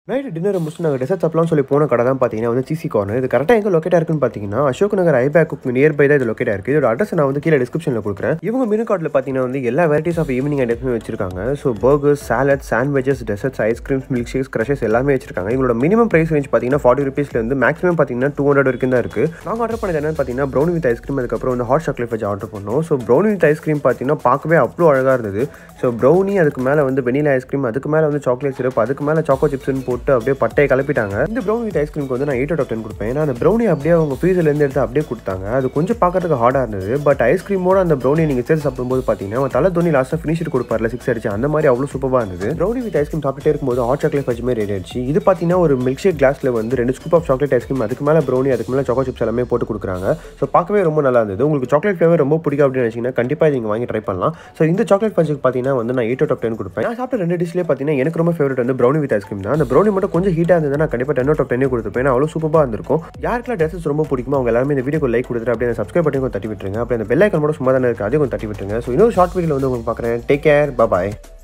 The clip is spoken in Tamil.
நைட்டு டின்னர் முடிச்சு நாங்கள் டெசர்ட் சாப்பிடலாம் சொல்லி போன கடை தான் பார்த்தீங்கன்னா வந்து சிசி கார்னர் இது கரெக்டாக எங்கே லொக்கேட்டாக இருக்குன்னு பார்த்தீங்கன்னா அசோக் நகர் ஐபேக்கு நியர் பை தான் இது லொக்கேட்டாக இருக்குது இதோட அட்ரஸ் நான் வந்து கீழே டிஸ்கிரிப்ஷனில் கொடுக்குறேன் இவங்க மெனு கார்டில் பார்த்தீங்கன்னா வந்து எல்லா வெரைட்டிஸ் ஆஃப் ஈவினிங் ஐட்டம்ஸுமே வச்சிருக்காங்க so burgers salad sandwiches desserts ice creams milkshakes crushes எல்லாமே வச்சிருக்காங்க இவங்களோட மினிமம் ப்ரைஸ் ரேஞ்ச் பார்த்தீங்கன்னா ஃபார்ட்டி ருபீஸ்லேருந்து மேக்ஸிமம் பார்த்தீங்கன்னா டூ ஹண்ட்ரட் வரைக்கும் தான் இருக்குது நாங்கள் ஆர்டர் பண்ணது என்னன்னு பார்த்தீங்கன்னா ப்ரௌனி வித் ஐஸ்கிரீம் அதுக்கப்புறம் வந்து ஹாட் சாக்லேட் வச்சு ஆர்டர் பண்ணோம் ஸோ ப்ரௌனி வித் ஐஸ்கிரீம் பார்த்தீங்கன்னா பார்க்கவே அவ்வளோ அழகாக இருந்தது ஸோ ப்ரௌனி அதுக்கு மேலே வந்து வெனிலா ஐஸ்கிரீம் அதுக்கு மேலே வந்து சாக்லேட் சிரப் அதுக்கு மேலே சாக்கோ சிப்ஸ்னு போட்டு அப்படியே பட்டையை கிளப்பிட்டாங்க இந்த ப்ரௌனி வித் ஐஸ்கிரீம்க்கு வந்து நான் எயிட் அவுட் டென் கொடுப்பேன் ஏன்னா அந்த ப்ரௌனி அப்படியே அவங்க ஃப்ரீசர்லேருந்து எடுத்து அப்படியே கொடுத்தாங்க அது கொஞ்சம் பார்க்கறதுக்கு ஹார்டாக இருந்தது பட் ஐஸ்கிரீமோட அந்த ப்ரௌனி நீங்கள் சேர்த்து சாப்பிடும்போது பார்த்தீங்கன்னா அவன் தலை தோனி லாஸ்ட்டாக ஃபினிஷர் கொடுப்பார்ல சிக்ஸ் அடிச்சு அந்த மாதிரி அவ்வளோ சூப்பராக இருந்தது ப்ரௌனி வித் ஐஸ்கிரீம் சாப்பிட்டே இருக்கும்போது ஹாட் சாக்லேட் பச்சுமே ரெடி ஆயிடுச்சு இது பார்த்தீங்கன்னா ஒரு மில்க் ஷேக் கிளாஸில் வந்து ரெண்டு ஸ்கூப் ஆஃப் சாக்லேட் ஐஸ்கிரீம் அதுக்கு மேலே ப்ரௌனி அதுக்கு மேலே சாக்கோ சிப்ஸ் எல்லாமே போட்டு கொடுக்குறாங்க ஸோ பார்க்கவே ரொம்ப நல்லா இருந்தது உங்களுக்கு சாக்லேட் ஃப்ளேவர் ரொம்ப பிடிக்கும் அப்படின்னு நினச்சிங்கன்னா கண்டிப்பாக நீங்கள் வாங்கி ட்ரை பண்ணலாம் ஸோ இந்த சாக்லேட் பஞ்சுக்கு பார்த்தீங்கன்னா வந்து நான் எயிட் அவுட் ஆஃப் டென் கொடுப்பேன் நான் சாப்பிட்ட ரெண்டு டிஷ்லேயே பார்த்தீங்கன்னா எனக்கு ரொம்ப ஃபேவரட் வந்து ப்ரௌனி வித் ஐஸ்கிரீம் தான் அந்த ப்ரௌனி மட்டும் கொஞ்சம் ஹீட்டாக இருந்தது நான் கண்டிப்பாக டென் அவுட் ஆஃப் டென்னே கொடுத்துருப்பேன் ஏன்னா அவ்வளோ சூப்பராக இருந்திருக்கும் யாருக்கெல்லாம் ட்ரெஸ்ஸஸ் ரொம்ப பிடிக்குமோ அவங்க எல்லாருமே இந்த வீடியோக்கு லைக் கொடுத்துட்டு அப்படியே அந்த சப்ஸ்கிரைப் பண்ணி கொஞ்சம் தட்டி விட்டுருங்க அப்படியே அந்த பெல் ஐக்கன் மட்டும் சும்மா தானே இருக்குது அதையும் கொஞ்சம் தட்டி விட்டுருங்க ஸோ இன்னொரு ஷார்ட் வீடியோவில் வந்து உங்களுக்கு பார்க்குறேன் டேக் கேர் பாய்